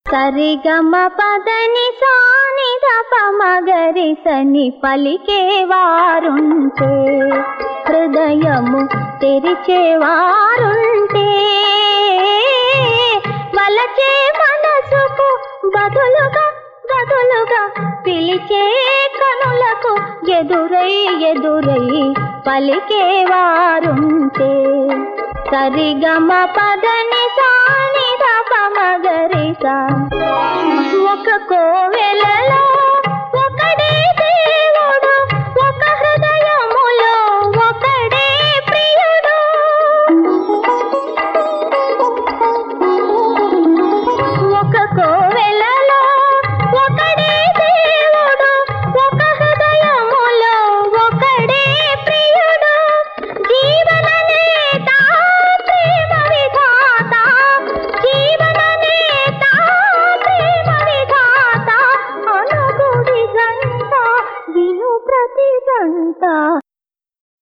సరిగమ పదని సాని మగరి సని పలికేవారుంటే హృదయము తెరిచేవారుంటే వలచే మనసుకు బదులుగా బదులుగా పిలిచే కనులకు ఎదురై ఎదురై పలికేవారుంటే సరిగమ పదని సాని మగరిసా ఒక కోవెలలో ఒకడే దేవుడు ఒక హృదయములో ఒకడే ప్రియుడు ఒక కోవెలలో ఒకడే దేవుడు ఒక హృదయములో ఒకడే ప్రియుడు జీవన నేత ప్రేమ విధాత జీవన నేత ప్రేమ విధాత అనుగుడి గంట విను ప్రతి గంట